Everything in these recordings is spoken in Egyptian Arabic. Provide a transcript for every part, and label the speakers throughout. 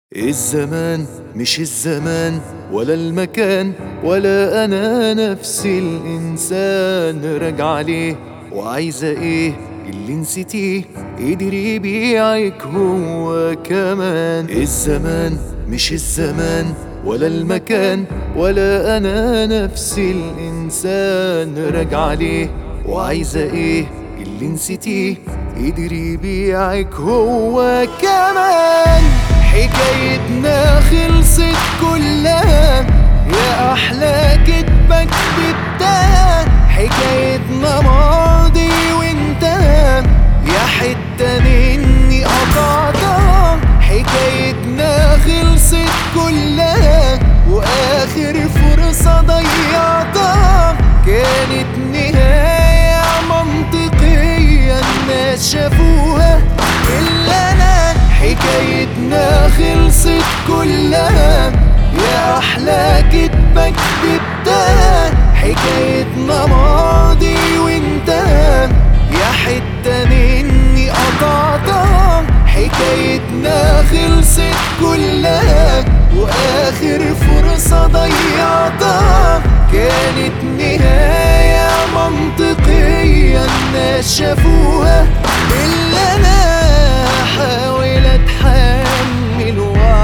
Speaker 1: الزمان مش الزمان ولا المكان ولا انا نفسي الانسان راجع ليه وعايزه ايه اللي نسيتيه قدر يبيعك هو كمان الزمان مش الزمان ولا المكان ولا انا نفسي الانسان راجع ليه وعايزه ايه اللي نسيتيه قدر يبيعك هو كمان حكايتنا خلصت كلها يا احلى كدبة كدبتها حكايتنا ماضي وانتهى يا حتة مني قطعتها حكايتنا خلصت كلها واخر فرصة ضيعتها كانت نهاية منطقية الناس شافوها إلا أنا حكايتنا خلصت كلها يا أحلى كدبة كدبتها حكايتنا ماضي وانتهى يا حتة مني قطعتها حكايتنا خلصت كلها وآخر فرصة ضيعتها كانت نهاية منطقية الناس شافوها إلا أنا أحاول أتحمل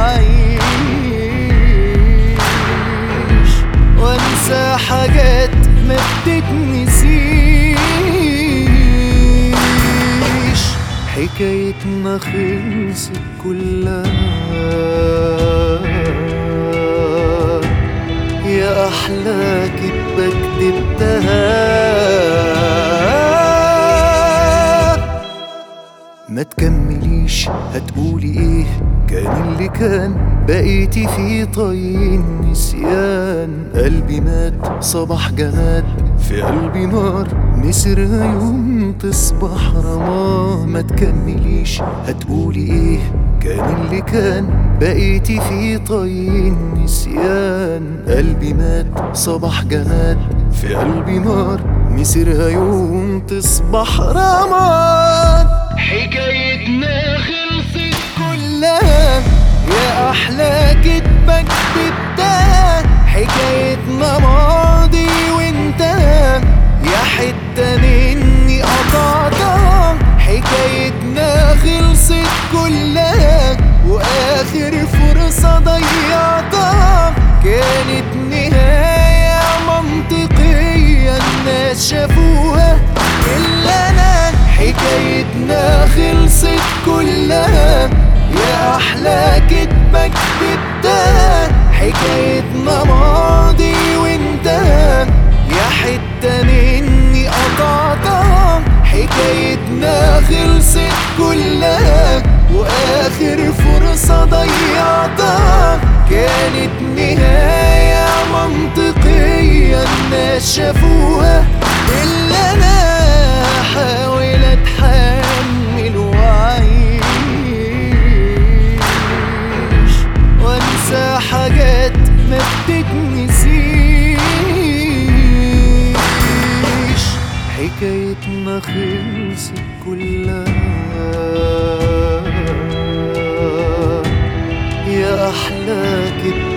Speaker 1: وأعيش وأنسى حاجات ما بتتنسيش حكايتنا خلصت كلها يا أحلى كدبة كدبتها ما تكمليش هتقولي ايه كان اللي كان بقيتي في طي النسيان قلبي مات صباح جماد في قلبي نار مسرها يوم تصبح رماد ما تكمليش هتقولي ايه كان اللي كان بقيتي في طي النسيان قلبي مات صباح جماد في قلبي نار مسرها يوم تصبح رماد حكايتنا خلصت كلها يا احلى كدبة كدبتها حكايتنا ماضي وانتهى يا حتة مني قطعتها حكايتنا خلصت كلها واخر فرصة ضيعتها كانت نهاية منطقية الناس شافوها إلا أنا حكايتنا خلصت كلها يا أحلى كدبة كدبتها حكايتنا ماضي وانتهى يا حتة مني قطعتها حكايتنا خلصت كلها وآخر فرصة ضيعتها كانت نهاية منطقية الناس شافوها إلا أنا أحاول أتحمل وأعيش وأنسى حاجات ما بتتنسيش حكايتنا خلصت كلها يا أحلى كدبة